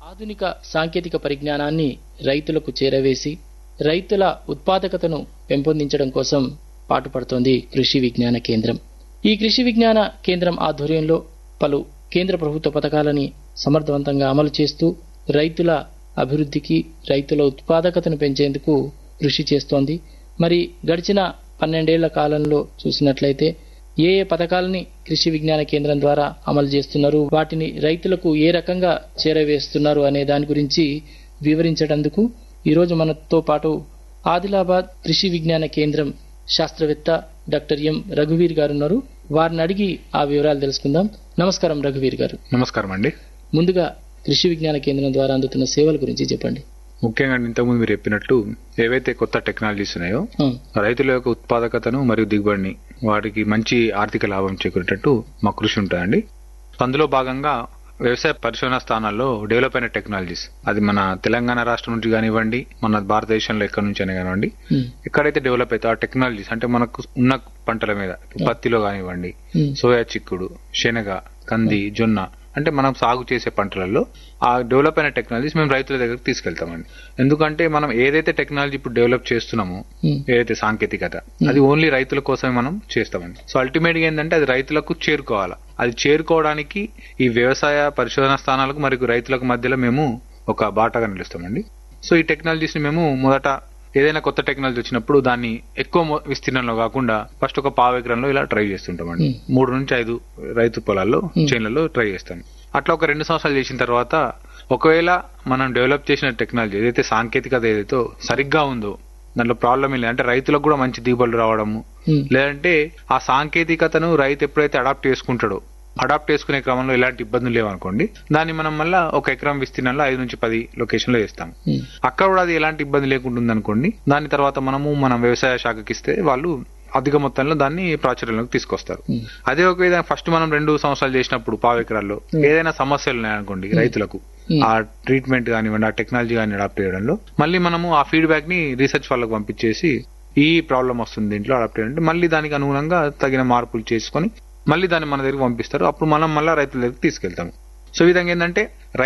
ఆధునిక సాంకేతిక పరిజ్ఞానాన్ని రైతులకు చేరవేసి రైతుల ఉత్పాదకతను పెంపొందించడం కోసం పాటుపడుతోంది కృషి విజ్ఞాన కేంద్రం ఈ కృషి విజ్ఞాన కేంద్రం ఆధ్వర్యంలో పలు కేంద్ర ప్రభుత్వ పథకాలని సమర్థవంతంగా అమలు చేస్తూ రైతుల అభివృద్ధికి రైతుల ఉత్పాదకతను పెంచేందుకు కృషి చేస్తోంది మరి గడిచిన పన్నెండేళ్ల కాలంలో చూసినట్లయితే ఏ ఏ పథకాలని కృషి విజ్ఞాన కేంద్రం ద్వారా అమలు చేస్తున్నారు వాటిని రైతులకు ఏ రకంగా చేరవేస్తున్నారు అనే దాని గురించి వివరించడందుకు ఈరోజు మనతో పాటు ఆదిలాబాద్ కృషి విజ్ఞాన కేంద్రం శాస్త్రవేత్త డాక్టర్ ఎం రఘువీర్ గారు ఉన్నారు వారిని అడిగి ఆ వివరాలు తెలుసుకుందాం నమస్కారం రఘువీర్ గారు నమస్కారం అండి ముందుగా కృషి విజ్ఞాన కేంద్రం ద్వారా అందుతున్న సేవల గురించి చెప్పండి ముఖ్యంగా ఇంతకుముందు మీరు చెప్పినట్టు ఏవైతే కొత్త టెక్నాలజీస్ ఉన్నాయో ఉమ్, రైతుల యొక్క ఉత్పాదకతను మరియు దిగుబడిని వాటికి మంచి ఆర్థిక లాభం చేకూరేటట్టు మా కృషి ఉంటుందండి అందులో భాగంగా వ్యవసాయ పరిశోధన స్థానాల్లో డెవలప్ అయిన టెక్నాలజీస్ అది మన తెలంగాణ రాష్ట్రం నుంచి కానివ్వండి మన భారతదేశంలో ఎక్కడి నుంచి అయినా కానివ్వండి ఉమ్, ఎక్కడైతే డెవలప్ అయితే ఆ టెక్నాలజీస్ అంటే మనకు ఉన్న పంటల మీద పత్తిలో కానివ్వండి ఉమ్, సోయా చిక్కుడు శనగ కంది జొన్న అంటే మనం సాగు చేసే పంటలలో ఆ డెవలప్ అయిన టెక్నాలజీస్ మేము రైతుల దగ్గరికి తీసుకెళ్తామండి ఎందుకంటే మనం ఏదైతే టెక్నాలజీ ఇప్పుడు డెవలప్ చేస్తున్నామో ఉమ్, ఏదైతే సాంకేతికత అది ఓన్లీ రైతుల కోసమే మనం చేస్తామండి సో అల్టిమేట్ గా ఏంటంటే అది రైతులకు చేరుకోవాలి అది చేరుకోవడానికి ఈ వ్యవసాయ పరిశోధన స్థానాలకు మరియు రైతులకు మధ్యలో మేము ఒక బాటగా నిలుస్తామండి సో ఈ టెక్నాలజీస్ ని మేము మొదట ఏదైనా కొత్త టెక్నాలజీ వచ్చినప్పుడు దాన్ని ఎక్కువ మొ- విస్తీర్ణంలో కాకుండా ఫస్ట్ ఒక పావు ఎకరంలో ఇలా ట్రై చేస్తుంటామండి Hmm. మూడు నుంచి ఐదు రైతు పొలాల్లో Hmm. చేనులలో ట్రై చేస్తాం అట్లా ఒక రెండు సంవత్సరాలు చేసిన తర్వాత ఒకవేళ మనం డెవలప్ చేసిన టెక్నాలజీ ఏదైతే సాంకేతికత ఏదైతే సరిగ్గా ఉందో దాంట్లో ప్రాబ్లం ఏం లేదు అంటే రైతులకు కూడా మంచి దిగుబడులు రావడము ఉమ్, లేదంటే ఆ సాంకేతికతను రైతు ఎప్పుడైతే అడాప్ట్ చేసుకుంటాడో అడాప్ట్ చేసుకునే క్రమంలో ఎలాంటి ఇబ్బందులు లేవనుకోండి దాన్ని మనం మళ్ళా ఒక ఎకరం విస్తీర్ణంలో ఐదు నుంచి పది లొకేషన్ లో వేస్తాం ఉమ్, అక్కడ కూడా అది ఎలాంటి ఇబ్బంది లేకుండా ఉందనుకోండి దాని తర్వాత మనము మనం వ్యవసాయ శాఖకి ఇస్తే వాళ్ళు అధిక మొత్తంలో దాన్ని ప్రాచుర్యంలోకి తీసుకొస్తారు ఉమ్, అదే ఒక విధంగా ఫస్ట్ మనం రెండు సంవత్సరాలు చేసినప్పుడు పావు ఎకరాల్లో ఏదైనా సమస్యలు ఉన్నాయనుకోండి రైతులకు Hmm. ఆ ట్రీట్మెంట్ కానివ్వండి ఆ టెక్నాలజీ కానీ అడాప్ట్ చేయడంలో మళ్ళీ మనము ఆ ఫీడ్బ్యాక్ ని రీసెర్చ్ వాళ్ళకి పంపించేసి ఈ ప్రాబ్లం వస్తుంది దీంట్లో అడాప్ట్ చేయండి మళ్ళీ దానికి అనుగుణంగా తగిన మార్పులు చేసుకొని మళ్ళీ దాన్ని మన దగ్గరికి పంపిస్తారు అప్పుడు మనం మళ్ళీ రైతుల దగ్గరికి తీసుకెళ్తాము సో ఈ విధంగా ఏంటంటే